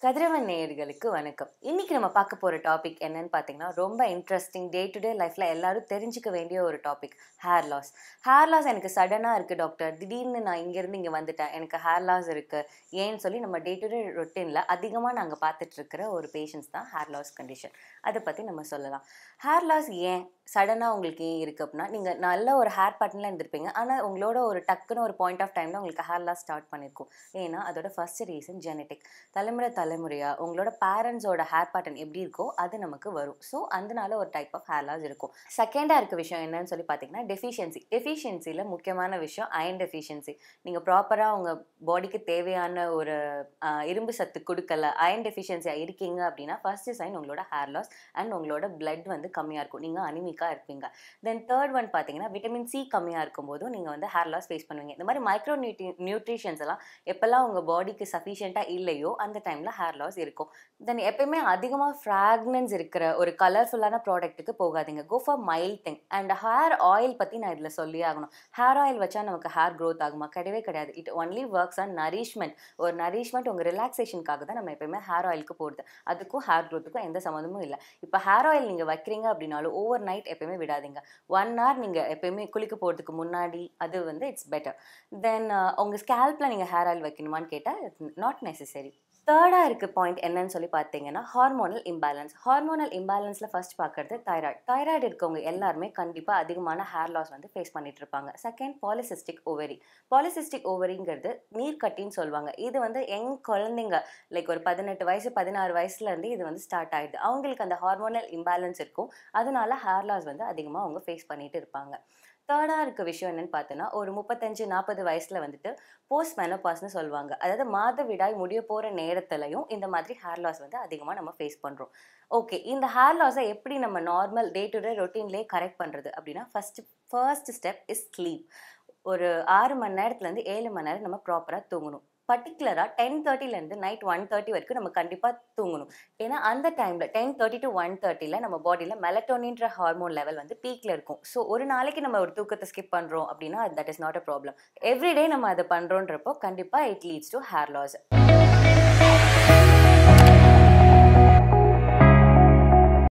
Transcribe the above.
கதிரவன் நேயர்களுக்கு வணக்கம் இன்னைக்கு நம்ம பார்க்க போற டாபிக் என்னன்னு பார்த்தீங்கன்னா ரொம்ப இன்ட்ரெஸ்டிங் டே டு டே லைஃப்ல எல்லாரும் தெரிஞ்சுக்க வேண்டிய ஒரு topic hair loss hair loss எனக்கு சடனா இருக்கு டாக்டர் திடீர்னு நான் இங்கேருந்து இங்கே வந்துட்டேன் எனக்கு ஹேர் லாஸ் இருக்கு ஏன்னு சொல்லி நம்ம டே டு டே ரொட்டீனில் அதிகமாக நாங்கள் பார்த்துட்டு இருக்கிற ஒரு பேஷண்ட்ஸ் தான் ஹேர் லாஸ் கண்டிஷன் அதை பற்றி நம்ம சொல்லலாம் ஹேர் லாஸ் ஏன் சடனாக உங்களுக்கு ஏன் இருக்குது அப்படின்னா நீங்கள் நல்ல ஒரு ஹேர் பேட்டர்னில் இருந்திருப்பீங்க ஆனால் உங்களோட ஒரு டக்குன்னு ஒரு பாயிண்ட் ஆஃப் டைமில் உங்களுக்கு ஹேர் லாஸ் ஸ்டார்ட் பண்ணியிருக்கும் ஏன்னா அதோட ஃபர்ஸ்ட் ரீசன் ஜெனட்டிக் தலைமுறை தலைமுறையாக உங்களோட பேரண்ட்ஸோட ஹேர் பேட்டர்ன் எப்படி இருக்கோ அது நமக்கு வரும் ஸோ அதனால ஒரு டைப் ஆஃப் ஹேர் லாஸ் இருக்கும் செகண்டாக இருக்க விஷயம் என்னன்னு சொல்லி பார்த்தீங்கன்னா டெஃபிஷியன்சி டெஃபிஷியன்சியில் முக்கியமான விஷயம் அயன் டெஃபிஷியன்சி நீங்கள் ப்ராப்பராக உங்கள் பாடிக்கு தேவையான ஒரு ஆஹ், இரும்பு சத்து கொடுக்கல அயன் டெஃபிஷியன்சியாக இருக்கீங்க அப்படின்னா ஃபர்ஸ்ட் சைன் உங்களோட ஹேர் லாஸ் அண்ட் உங்களோட பிளட் வந்து கம்மியாக இருக்கும் நீங்கள் அனிமிக்காக இருப்பீங்க தென் தேர்ட் ஒன் பார்த்தீங்கன்னா விட்டமின் சி கம்மியாக இருக்கும்போதும் நீங்கள் வந்து ஹேர் லாஸ் ஃபேஸ் பண்ணுவீங்க இந்த மாதிரி மைக்ரோ நியூட்ரி நியூட்ரிஷன்ஸ் எல்லாம் எப்போல்லாம் உங்கள் பாடிக்கு சஃபிஷியண்ட்டாக இல்லையோ அந்த டைமில் ஹேர் லாஸ் இருக்கும் தென் எப்பயுமே அதிகமாக ஃப்ராக்னன்ஸ் இருக்கிற ஒரு கலர்ஃபுல்லான ப்ராடக்ட்டுக்கு போகாதீங்க go for mild thing and hair oil பற்றி நான் இதில் சொல்லி ஆகணும் ஹேர் ஆயில் வச்சா நமக்கு ஹேர் growth ஆகுமா கிடையவே கிடையாது it only works on nourishment ஒரு நரிஷ்மெண்ட் உங்கள் ரிலாக்ஸேஷனுக்காக தான் நம்ம எப்பயுமே ஹேர் ஆயிலுக்கு போடுது அதுக்கும் ஹேர் க்ரோத்துக்கும் எந்த சம்மந்தமும் இல்லை இப்போ ஹேர் ஆயில் நீங்கள் வைக்கிறீங்க அப்படின்னாலும் ஓவர் நைட் எப்பயுமே விடாதீங்க ஒன் ஹவர் நீங்கள் எப்பயுமே குளிக்க போகிறதுக்கு முன்னாடி அது வந்து இட்ஸ் பெட்டர் தென் உங்கள் ஸ்கேல்பில் நீங்கள் ஹேர் ஆயில் வைக்கணுமான்னு கேட்டால் நாட் நெசசரி தேர்டாக இருக்க பாயிண்ட் என்னன்னு சொல்லி பார்த்தீங்கன்னா ஹார்மோனல் இம்பேலன்ஸ் ஹார்மோனல் இம்பேலன்ஸில் ஃபர்ஸ்ட் பார்க்குறது தைராய்டு தைராய்டு இருக்கவங்க எல்லாருமே கண்டிப்பாக அதிகமான ஹேர் லாஸ் வந்து ஃபேஸ் பண்ணிட்டு இருப்பாங்க செகண்ட் பாலிசிஸ்டிக் ஓவரி பாலிசிஸ்டிக் ஓவரிங்கிறது நீர்க்கட்டின்னு சொல்லுவாங்க இது வந்து யங் குழந்தைங்க லைக் ஒரு பதினெட்டு வயசு பதினாறு வயசுலேருந்து இது வந்து ஸ்டார்ட் ஆயிடுது அவங்களுக்கு அந்த ஹார்மோனல் இம்பேலன்ஸ் இருக்கும் அதனால ஹேர் லாஸ் வந்து அதிகமாக அவங்க ஃபேஸ் பண்ணிட்டு இருப்பாங்க தேர்டாக இருக்க விஷயம் என்னன்னு பார்த்தோன்னா ஒரு முப்பத்தஞ்சு நாற்பது வயசில் வந்துட்டு போஸ்ட் மெனோபாஸ்னு சொல்லுவாங்க அதாவது மாதவிடாய் முடிய போகிற நேரத்துலையும் இந்த மாதிரி ஹேர் லாஸ் வந்து அதிகமாக நம்ம ஃபேஸ் பண்ணுறோம் ஓகே இந்த ஹேர் லாஸை எப்படி நம்ம நார்மல் டே டு டே ரொட்டீன்லேயே கரெக்ட் பண்ணுறது அப்படின்னா first first step is sleep ஒரு ஆறு மணி நேரத்துலேருந்து ஏழு மணி நேரம் நம்ம ப்ராப்பராக தூங்கணும் பர்டிகுலராக டென் தேர்ட்டிலேருந்து நைட் ஒன் தேர்ட்டி வரைக்கும் நம்ம கண்டிப்பாக தூங்கணும் ஏன்னா அந்த டைமில் டென் தேர்ட்டி டு ஒன் தேர்ட்டியில் நம்ம பாடியில் மெலட்டோனின்ற ஹார்மோன் லெவல் வந்து பீக்கில் இருக்கும் ஸோ ஒரு நாளைக்கு நம்ம ஒரு தூக்கத்தை ஸ்கிப் பண்ணுறோம் அப்படின்னா that is not a problem everyday நம்ம அதை பண்ணுறோன்றப்போ கண்டிப்பாக it leads to hair loss